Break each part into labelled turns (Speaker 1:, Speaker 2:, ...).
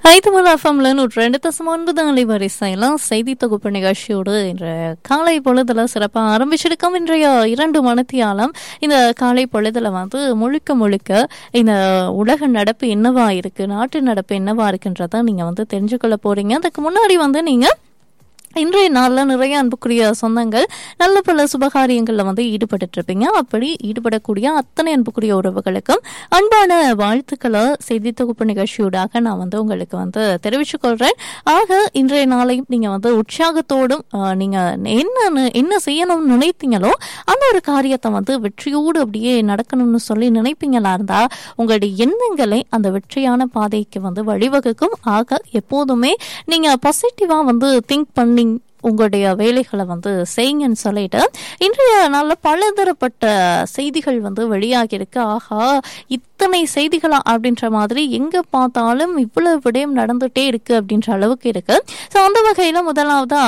Speaker 1: ஐதுமல் எஃப்எம்ல நூற்றி ரெண்டு தசம் ஒன்பது அலைவரிசையில் செய்தி தொகுப்பு நிகழ்ச்சியோடு இன்று காலை பொழுதுல சிறப்பாக ஆரம்பிச்சிருக்கோம் இன்றைய இரண்டு மணித்தியாலம் இந்த காலை பொழுதுல வந்து முழுக்க முழுக்க இந்த உலக நடப்பு என்னவா இருக்கு நாட்டு நடப்பு என்னவா இருக்குன்றத நீங்க வந்து தெரிஞ்சுக்கொள்ள போறீங்க அதுக்கு முன்னாடி வந்து நீங்க இன்றைய நாளில் நிறைய அன்புக்குரிய சொந்தங்கள் நல்ல பல சுபகாரியங்களில் வந்து ஈடுபட்டு இருப்பீங்க அப்படி ஈடுபடக்கூடிய அத்தனை அன்புக்குரிய உறவுகளுக்கும் அன்பான வாழ்த்துக்களை செய்தி தொகுப்பு நிகழ்ச்சியூடாக நான் வந்து உங்களுக்கு வந்து தெரிவித்துக் கொள்றேன் ஆக இன்றைய நாளையும் நீங்க வந்து உற்சாகத்தோடும் ஆஹ், நீங்க என்ன என்ன செய்யணும்னு நினைத்தீங்களோ அந்த ஒரு காரியத்தை வந்து வெற்றியோடு அப்படியே நடக்கணும்னு சொல்லி நினைப்பீங்களா இருந்தா உங்களுடைய எண்ணங்களை அந்த வெற்றியான பாதைக்கு வந்து வழிவகுக்கும் ஆக எப்போதுமே நீங்க பாசிட்டிவா வந்து திங்க் பண்ணி உங்களுடைய வேலைகளை வந்து செய்யுங்கன்னு சொல்லிட்டு இன்றைய நாளில் பலதரப்பட்ட செய்திகள் வந்து வெளியாகி இருக்கு ஆஹா இத்தனை செய்திகளா அப்படின்ற மாதிரி எங்க பார்த்தாலும் இவ்வளவு விடயம் நடந்துட்டே இருக்கு அப்படின்ற அளவுக்கு இருக்கு ஸோ அந்த வகையில முதலாவதா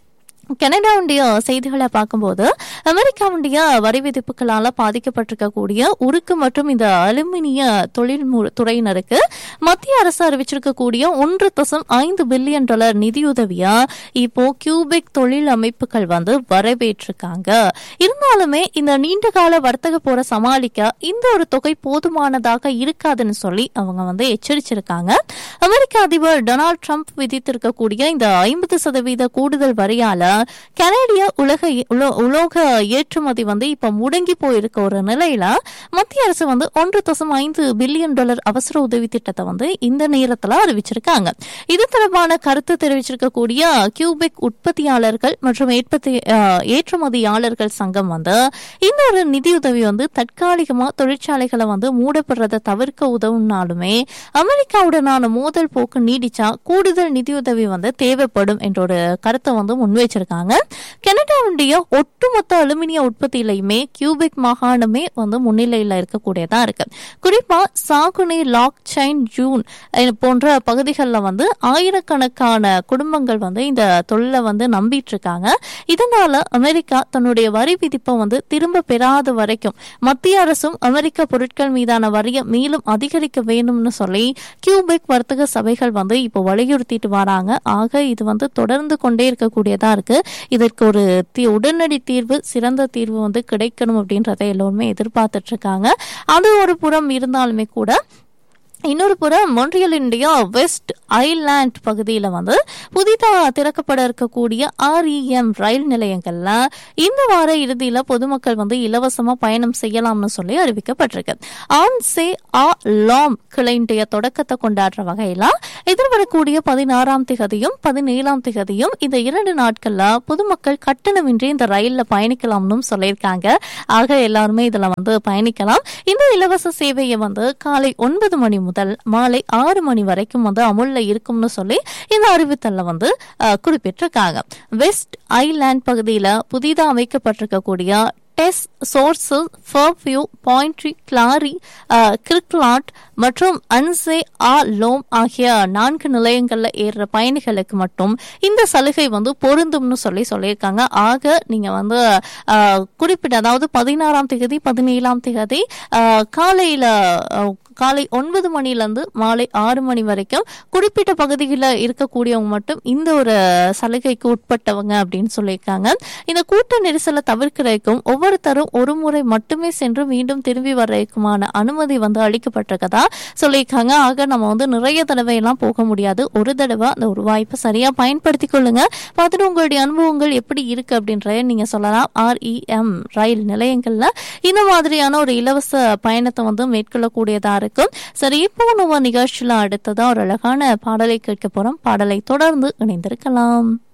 Speaker 1: கனடாவுடைய செய்திகளை பார்க்கும்போது அமெரிக்காவுடைய வரி விதிப்புகளால் பாதிக்கப்பட்டிருக்கக்கூடிய உருக்கு மற்றும் இந்த அலுமினிய தொழில் மு- துறையினருக்கு மத்திய அரசு அறிவிச்சிருக்கக்கூடிய ஒன்று தசம் ஐந்து பில்லியன் டாலர் நிதியுதவியா இப்போ கியூபிக் தொழில் அமைப்புகள் வந்து வரவேற்றிருக்காங்க இருந்தாலுமே இந்த நீண்ட கால வர்த்தக போரை சமாளிக்க இந்த ஒரு தொகை போதுமானதாக இருக்காதுன்னு சொல்லி அவங்க வந்து எச்சரிச்சிருக்காங்க அமெரிக்க அதிபர் டொனால்ட் ட்ரம்ப் விதித்திருக்கக்கூடிய இந்த ஐம்பது சதவீத கூடுதல் வரியால கனடிய உலக உலோ- உலோக ஏற்றுமதி வந்து இப்ப முடங்கி போயிருக்க ஒரு நிலையில மத்திய அரசு வந்து ஒன்று தசம் ஐந்து பில்லியன் டாலர் அவசர உதவி திட்டத்தை வந்து இந்த நேரத்துல அறிவிச்சிருக்காங்க இது தொடர்பான கருத்து தெரிவிச்சிருக்கக்கூடிய கியூபிக் உற்பத்தியாளர்கள் மற்றும் ஏற்பத்தி அஹ், ஏற்றுமதியாளர்கள் சங்கம் வந்து இந்த ஒரு நிதியுதவி வந்து தற்காலிகமா தொழிற்சாலைகளை வந்து மூடப்படுறதை தவிர்க்க உதவுனாலுமே அமெரிக்காவுடனான மோதல் போக்கு நீடிச்சா கூடுதல் நிதியுதவி வந்து தேவைப்படும் என்ற ஒரு கருத்தை வந்து முன்வைச்சிருக்காங்க கனடாவுடைய ஒட்டுமொத்த அலுமினிய உற்பத்தியிலையுமே கியூபிக் மாகாணமே வந்து முன்னிலையில் இருக்கக்கூடியதா இருக்கு குறிப்பா சாகுனே லாக் சைன் ஜூன் அஹ், போன்ற பகுதிகளில் வந்து ஆயிரக்கணக்கான குடும்பங்கள் வந்து இந்த தொழிலை வந்து நம்பிட்டு இருக்காங்க இதனால அமெரிக்கா தன்னுடைய வரி விதிப்பை வந்து திரும்ப பெறாத வரைக்கும் மத்திய அரசும் அமெரிக்க பொருட்கள் மீதான வரியை மேலும் அதிகரிக்க வேண்டும்னு சொல்லி கியூபெக் வர்த்தக சபைகள் வந்து இப்போ வலியுறுத்திட்டு வராங்க ஆக இது வந்து தொடர்ந்து கொண்டே இருக்கக்கூடியதா இருக்கு இதற்கு ஒரு தீ- உடனடி தீர்வு சிறந்த தீர்வு வந்து கிடைக்கணும் அப்படின்றத எல்லோருமே எதிர்பார்த்துட்டு இருக்காங்க அது ஒரு புறம் இருந்தாலுமே கூட இன்னொரு புறம் மொன்றியலினுடைய வெஸ்ட் ஐலாண்ட் பகுதியில் வந்து புதிதாக திறக்கப்பட இருக்கக்கூடிய ஆர்இஎம் ரயில் நிலையங்கள்ல இந்த வார இறுதியில் பொதுமக்கள் வந்து இலவசமாக பயணம் செய்யலாம்னு சொல்லி அறிவிக்கப்பட்டிருக்கு ஆன் சே ஆ லாம் கிளைண்டைய தொடக்கத்தை கொண்டாடுற வகையில் எதிர்வரக்கூடிய பதினாறாம் திகதியும் பதினேழாம் திகதியும் இந்த இரண்டு நாட்கள்ல பொதுமக்கள் கட்டணமின்றி இந்த ரயில்ல பயணிக்கலாம்னு சொல்லியிருக்காங்க ஆக எல்லாருமே இதுல வந்து பயணிக்கலாம் இந்த இலவச சேவையை வந்து காலை ஒன்பது மணி முதல் மாலை ஆறு மணி வரைக்கும் வந்து அமுல்ல இருக்கும்னு சொல்லி இந்த அறிவித்தல்ல வந்து அஹ், குறிப்பிட்டிருக்காங்க வெஸ்ட் ஐலாண்ட் பகுதியில புதிதாக அமைக்கப்பட்டிருக்கக்கூடிய டெஸ் சோர்சஸ் ஃபர்வியூ பாயிண்ட்ரி கிளாரி கிரிக்லாட் மற்றும் அன்சே ஆ லோம் ஆகிய நான்கு நிலையங்கள்ல ஏறுற பயணிகளுக்கு மட்டும் இந்த சலுகை வந்து பொருந்தும்னு சொல்லி சொல்லியிருக்காங்க ஆக நீங்க வந்து அஹ், குறிப்பிட்ட அதாவது பதினாறாம் தேதி பதினேழாம் தேதி அஹ், காலையில அஹ், காலை ஒன்பது மணிலேருந்து மாலை ஆறு மணி வரைக்கும் குறிப்பிட்ட பகுதிகளில் இருக்கக்கூடியவங்க மட்டும் இந்த ஒரு சலுகைக்கு உட்பட்டவங்க அப்படின்னு சொல்லியிருக்காங்க இந்த கூட்ட நெரிசலை தவிர்க்கிறதுக்கும் ஒவ்வொருத்தரும் ஒரு முறை மட்டுமே சென்று மீண்டும் திரும்பி வர்றதுக்குமான அனுமதி வந்து அளிக்கப்பட்டிருக்கதா சொல்லியிருக்காங்க ஆக நம்ம வந்து நிறைய தடவை எல்லாம் போக முடியாது ஒரு தடவை அந்த ஒரு வாய்ப்பை சரியா பயன்படுத்தி கொள்ளுங்க பார்த்துட்டு உங்களுடைய அனுபவங்கள் எப்படி இருக்கு அப்படின்றத நீங்க சொல்லலாம் ஆர்இஎம் ரயில் நிலையங்கள்ல இந்த மாதிரியான ஒரு இலவச பயணத்தை வந்து மேற்கொள்ளக்கூடியதா இருக்கும் சரி இப்போ நம்ம நிகழ்ச்சியில அடுத்ததா ஒரு அழகான பாடலை கேட்க போறோம் பாடலை தொடர்ந்து இணைந்திருக்கலாம்